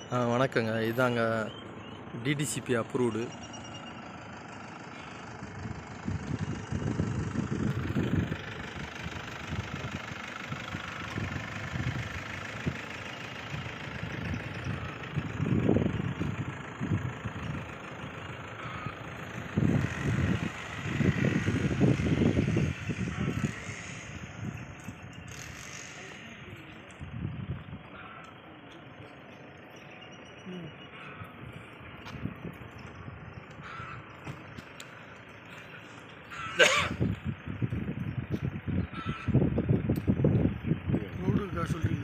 ஆ வணக்கங்க இதாங்க DTCP approved road இருக்கா சொல்கிறீங்க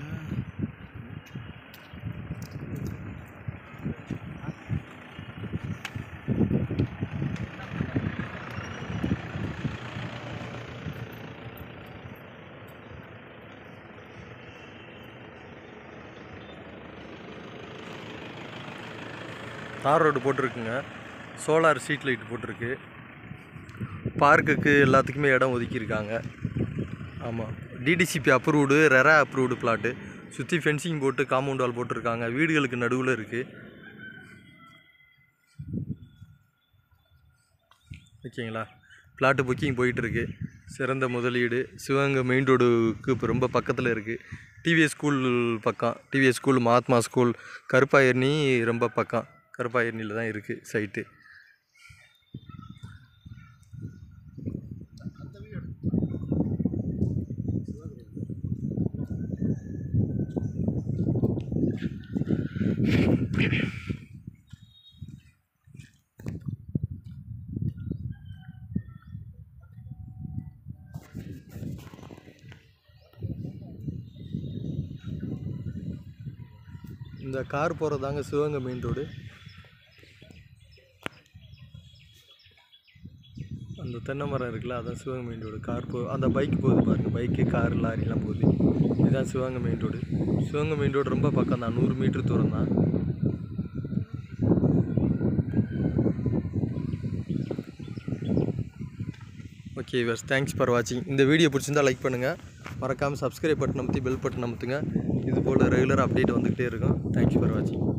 தார் ரோடு போட்டிருக்குங்க சோலார் ஸ்ட்ரீட் லைட் போட்டிருக்கு பார்க்குக்கு எல்லாத்துக்குமே இடம் ஒதுக்கியிருக்காங்க ஆமாம் DTCP approved RERA approved plot சுற்றி ஃபென்சிங் போட்டு காம்பவுண்ட் வால் போட்டிருக்காங்க வீடுகளுக்கு நடுவில் இருக்குது ஓகேங்களா பிளாட்டு புக்கிங் போயிட்டுருக்கு சிறந்த முதலீடு சிவகங்கை மெயின் ரோடுக்கு இப்போ ரொம்ப பக்கத்தில் இருக்குது டிவிஎஸ் ஸ்கூல் பக்கம் டிவிஎஸ் ஸ்கூல் மகாத்மா ஸ்கூல் கருப்பாயர்னி ரொம்ப பக்கம் கருப்பாயர்னியில் தான் இருக்குது சைட்டு இந்த கார் போகிறதாங்க சிவகங்கை மெயின் ரோடு அந்த தென்னை மரம் இருக்குல்ல அதான் சிவகங்கை மெயின் ரோடு கார் போ அந்த பைக் போகுது பாருங்கள் பைக்கு கார் லாரிலாம் போகுது இதுதான் Sivaganga main road Sivaganga main road ரொம்ப பக்கம் தான் நூறு மீட்டர் தூரம் தான் ஓகே வர்ஸ் தேங்க்ஸ் ஃபார் வாட்சிங் இந்த வீடியோ பிடிச்சிருந்தா லைக் பண்ணுங்கள் மறக்காமல் சப்ஸ்கிரைப் பட்டன் அமுத்தி பெல் பட்டன் அமுத்துங்க இது போல் ரெகுலர் அப்டேட் வந்துக்கிட்டே இருக்கும் தேங்க்ஸ் ஃபார் வாட்சிங்